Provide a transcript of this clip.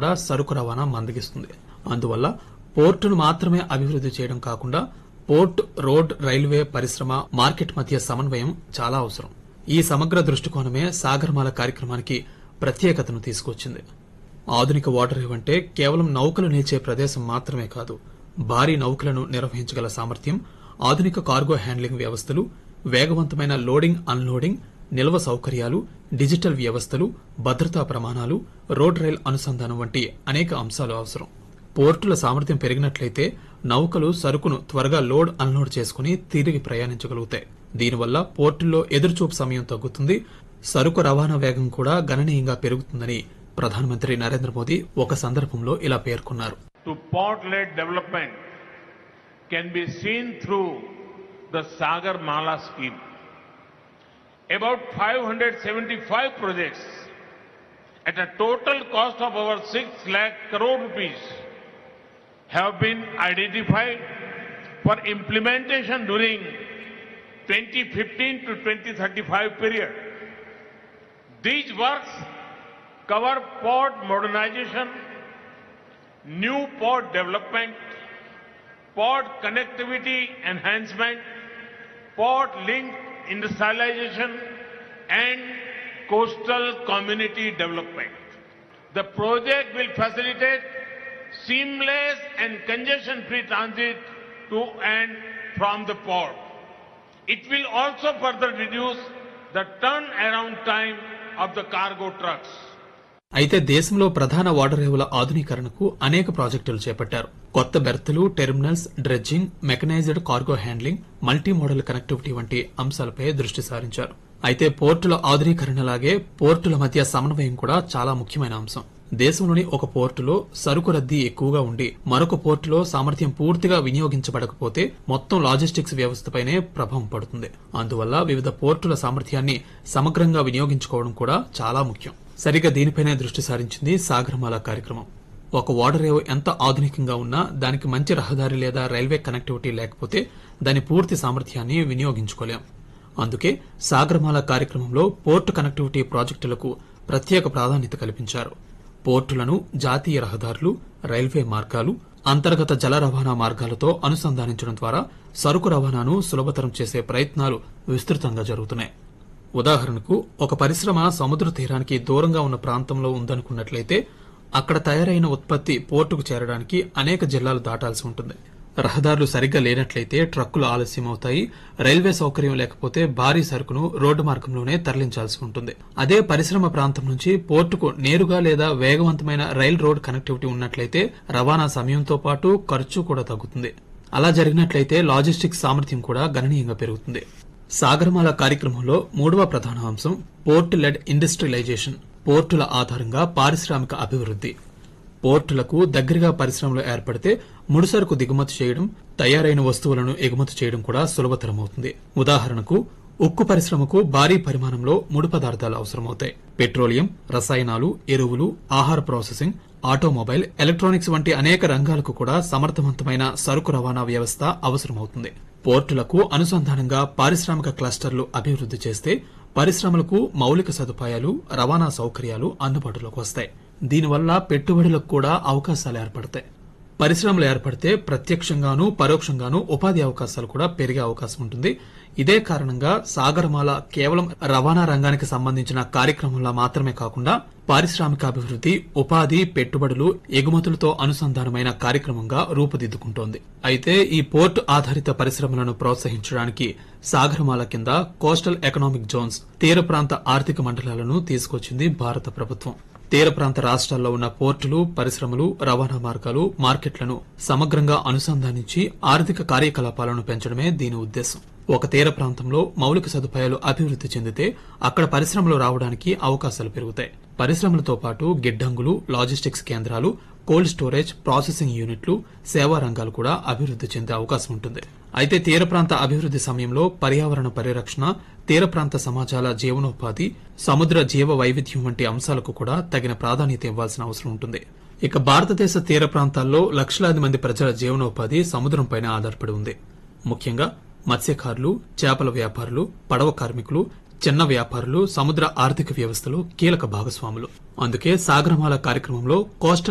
కూడా సరుకు రవాణా మందగిస్తుంది అందువల్ల పోర్టును మాత్రమే అభివృద్ది చేయడం కాకుండా పోర్ట్ రోడ్ రైల్వే పరిశ్రమ మార్కెట్ మధ్య సమన్వయం చాలా అవసరం ఈ సమగ్ర దృష్టికోణమే సాగరమాల కార్యక్రమానికి ప్రత్యేకతను తీసుకొచ్చింది ఆధునిక వాటర్ వేవ్ అంటే కేవలం నౌకలు నిలిచే ప్రదేశం మాత్రమే కాదు భారీ నౌకలను నిర్వహించగల సామర్థ్యం ఆధునిక కార్గో హ్యాండ్లింగ్ వ్యవస్థలు వేగవంతమైన లోడింగ్ అన్లోడింగ్ నిల్వ సౌకర్యాలు డిజిటల్ వ్యవస్థలు భద్రతా ప్రమాణాలు రోడ్ రైల్ అనుసంధానం వంటి అనేక అంశాలు అవసరం పోర్టుల సామర్థ్యం పెరిగినట్లయితే నౌకలు సరుకును త్వరగా లోడ్ అన్లోడ్ చేసుకుని తిరిగి ప్రయాణించగలుగుతాయి దీనివల్ల పోర్టుల్లో ఎదురుచూపు సమయం తగ్గుతుంది సరుకు రవాణా వేగం కూడా గణనీయంగా పెరుగుతుందని ప్రధానమంత్రి నరేంద్ర మోదీ ఒక సందర్భంలో ఇలా పేర్కొన్నారు to port-led development can be seen through the Sagar Mala scheme. About 575 projects at a total cost of over 6 lakh crore rupees have been identified for implementation during 2015 to 2035 period. These works cover port modernization, new port development, port connectivity enhancement, port link industrialization, and coastal community development. The project will facilitate seamless and congestion-free transit to and from the port. It will also further reduce the turnaround time of the cargo trucks. అయితే దేశంలో ప్రధాన ఓడరేవుల ఆధునీకరణకు అనేక ప్రాజెక్టులు చేపట్టారు కొత్త బెర్తులు terminals dredging mechanised cargo handling multi modal connectivity వంటి అంశాలపై దృష్టి సారించారు అయితే పోర్టుల ఆధునీకరణలాగే పోర్టుల మధ్య సమన్వయం కూడా చాలా ముఖ్యమైన అంశం దేశంలోని ఒక పోర్టులో సరుకు రద్దీ ఎక్కువగా ఉండి మరొక పోర్టులో సామర్థ్యం పూర్తిగా వినియోగించబడకపోతే మొత్తం లాజిస్టిక్స్ వ్యవస్థపైనే ప్రభావం పడుతుంది అందువల్ల వివిధ పోర్టుల సామర్థ్యాన్ని సమగ్రంగా వినియోగించుకోవడం కూడా చాలా ముఖ్యం సరిగా దీనిపైనే దృష్టి సారించింది సాగరమాల కార్యక్రమం ఒక ఓడరేవు ఎంత ఆధునికంగా ఉన్నా దానికి మంచి రహదారి లేదా రైల్వే కనెక్టివిటీ లేకపోతే దాని పూర్తి సామర్థ్యాన్ని వినియోగించుకోలేం అందుకే సాగరమాల కార్యక్రమంలో పోర్టు కనెక్టివిటీ ప్రాజెక్టులకు ప్రత్యేక ప్రాధాన్యత కల్పించారు పోర్టులను జాతీయ రహదారులు రైల్వే మార్గాలు అంతర్గత జల రవాణా మార్గాలతో అనుసంధానించడం ద్వారా సరుకు రవాణాను సులభతరం చేసే ప్రయత్నాలు విస్తృతంగా జరుగుతున్నాయి ఉదాహరణకు ఒక పరిశ్రమ సముద్ర తీరానికి దూరంగా ఉన్న ప్రాంతంలో ఉందనుకున్నట్లయితే అక్కడ తయారైన ఉత్పత్తి పోర్టుకు చేరడానికి అనేక జిల్లాలు దాటాల్సి ఉంటుంది రహదారులు సరిగ్గా లేనట్లయితే ట్రక్కులు ఆలస్యం అవుతాయి రైల్వే సౌకర్యం లేకపోతే భారీ సరుకును రోడ్డు మార్గంలోనే తరలించాల్సి ఉంటుంది అదే పరిశ్రమ ప్రాంతం నుంచి పోర్టుకు నేరుగా లేదా వేగవంతమైన రైల్ రోడ్ కనెక్టివిటీ ఉన్నట్లయితే రవాణా సమయంతో పాటు ఖర్చు కూడా తగ్గుతుంది అలా జరిగినట్లయితే లాజిస్టిక్స్ సామర్థ్యం కూడా గణనీయంగా పెరుగుతుంది సాగరమాల కార్యక్రమంలో మూడవ ప్రధాన అంశం పోర్ట్ లెడ్ ఇండస్ట్రియలైజేషన్ పోర్టుల ఆధారంగా పారిశ్రామిక అభివృద్ది పోర్టులకు దగ్గరగా పరిశ్రమలు ఏర్పడితే ముడిసరుకు దిగుమతి చేయడం తయారైన వస్తువులను ఎగుమతి చేయడం కూడా సులభతరమవుతుంది ఉదాహరణకు ఉక్కు పరిశ్రమకు భారీ పరిమాణంలో ముడి పదార్థాలు అవసరమవుతాయి పెట్రోలియం రసాయనాలు ఎరువులు ఆహార ప్రాసెసింగ్ ఆటోమొబైల్ ఎలక్ట్రానిక్స్ వంటి అనేక రంగాలకు కూడా సమర్థవంతమైన సరుకు రవాణా వ్యవస్థ అవసరమవుతుంది పోర్టులకు అనుసంధానంగా పారిశ్రామిక క్లస్టర్లు అభివృద్ది చేస్తే పరిశ్రమలకు మౌలిక సదుపాయాలు రవాణా సౌకర్యాలు అందుబాటులోకి వస్తాయి దీనివల్ల పెట్టుబడులకు కూడా అవకాశాలు ఏర్పడతాయి పరిశ్రమలు ఏర్పడితే ప్రత్యక్షంగానూ పరోక్షంగానూ ఉపాధి అవకాశాలు కూడా పెరిగే అవకాశం ఉంటుంది ఇదే కారణంగా సాగరమాల కేవలం రవాణా రంగానికి సంబంధించిన కార్యక్రమంలా మాత్రమే కాకుండా పారిశ్రామికాభివృద్ది ఉపాధి పెట్టుబడులు ఎగుమతులతో అనుసంధానమైన కార్యక్రమంగా రూపుదిద్దుకుంటోంది అయితే ఈ పోర్ట్ ఆధారిత పరిశ్రమలను ప్రోత్సహించడానికి సాగరమాల కింద కోస్టల్ ఎకనామిక్ జోన్స్ తీర ప్రాంత ఆర్థిక మండలాలను తీసుకొచ్చింది భారత ప్రభుత్వం తీర ప్రాంత రాష్ట్రాల్లో ఉన్న పోర్టులు పరిశ్రమలు రవాణా మార్గాలు మార్కెట్లను సమగ్రంగా అనుసంధానించి ఆర్థిక కార్యకలాపాలను పెంచడమే దీని ఉద్దేశం ఒక తీర ప్రాంతంలో మౌలిక సదుపాయాలు అభివృద్ది చెందితే అక్కడ పరిశ్రమలు రావడానికి అవకాశాలు పెరుగుతాయి పరిశ్రమలతో పాటు గిడ్డంగులు లాజిస్టిక్స్ కేంద్రాలు కోల్డ్ స్టోరేజ్ ప్రాసెసింగ్ యూనిట్లు సేవా రంగాలు కూడా అభివృద్ది చెందే అవకాశం ఉంటుంది అయితే తీర ప్రాంత అభివృద్ది సమయంలో పర్యావరణ పరిరక్షణ తీర ప్రాంత సమాజాల జీవనోపాధి సముద్ర జీవ వైవిధ్యం వంటి అంశాలకు కూడా తగిన ప్రాధాన్యత ఇవ్వాల్సిన అవసరం ఉంటుంది ఇక భారతదేశ తీర ప్రాంతాల్లో లక్షలాది మంది ప్రజల జీవనోపాధి సముద్రంపైన ఆధారపడి ఉంది ముఖ్యంగా మత్స్యకారులు చేపల వ్యాపారులు పడవ కార్మికులు చిన్న వ్యాపారులు సముద్ర ఆర్థిక వ్యవస్థలో కీలక భాగస్వాములు అందుకే సాగరమాల కార్యక్రమంలో కోస్టల్